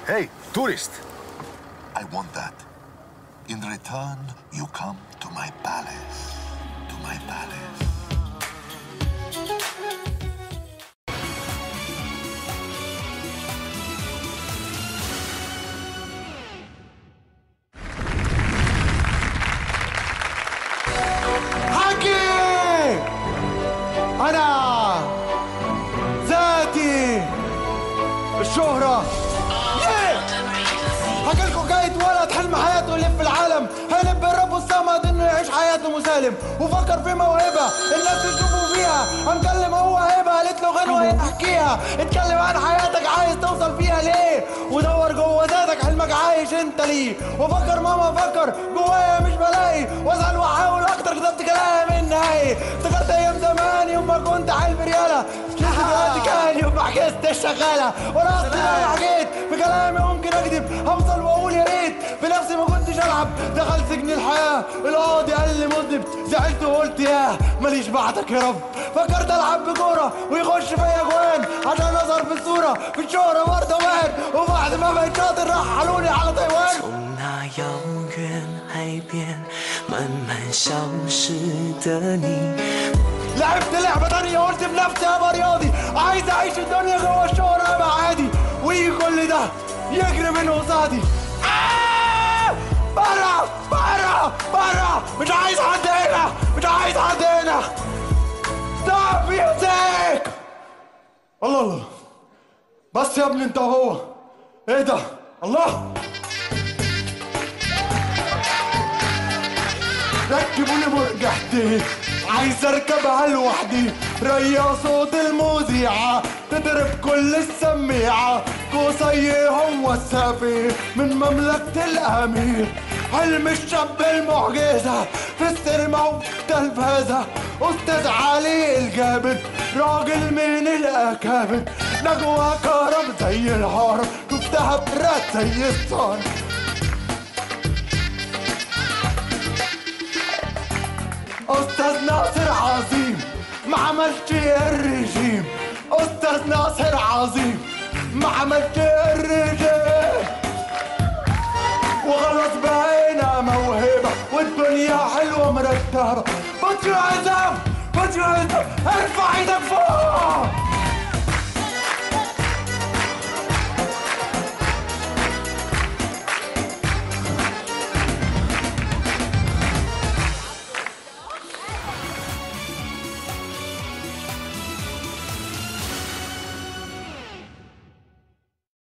Hey, tourist. I want that. In return, you come to my palace. To my palace. حكي انا ذاتي الشهرة حكي لكم حكاية ولد حلم حياته يلف العالم هلب بالرب الصمد انه يعيش حياته مسالم وفكر في موهبة الناس تشوفوا فيها قام كلم هو هبة قالت له غنوة احكيها اتكلم عن حياتك عايز توصل فيها ليه ودور جوه ذاتك حلمك عايش انت ليه وفكر ماما فكر جوايا مش بلاقي واسال واحاول اكتر كتبت كلام النهائي افتكرت ايام زمان يوم ما كنت حلم ريالة شفت دلوقتي كان يوم ما حكيت الشغالة وانا اصلي لما حكيت بكلامي ممكن اكذب هوصل واقول يا ريت بنفسي ما كنتش العب دخل سجن الحياة القاضي قال لي مذنب زعلت وقلت ياه ماليش بعدك يا رب فكرت العب بكورة ويخش فيا جوان عشان اظهر في الصورة في الشهرة برضه مان وبعد ما بقيت شاطر رحلوني على تايوان 从那遥远海边慢慢消失的你。 لعبت لعبة تانية قلت بنفسي ابقى رياضي عايز اعيش الدنيا جوه الشهرة ابقى عادي ويجي كل ده يجري من قصادي آه! برا برا برا مش عايز حد هنا مش عايز حد هنا ستوب ميوزك الله الله بس يا ابني انت وهو ايه ده الله ركبوا لي مرجحتي عايز اركبها لوحدي ريا صوت المذيعة تضرب كل السميعة قصي هو السفير من مملكة الأمير حلم الشاب المعجزة في السينما والتلفزة أستاذ علي الجابد راجل من الأكابد نجوى كرم زي الهرم شفتها برات زي الصن أستاذ ناصر عظيم ما عملش الرجيم أستاذ ناصر عظيم ما عملش الرجيم وخلاص بقينا موهبة والدنيا حلوة مرتبة بطل عزام بطل عزام ارفع ايدك فوق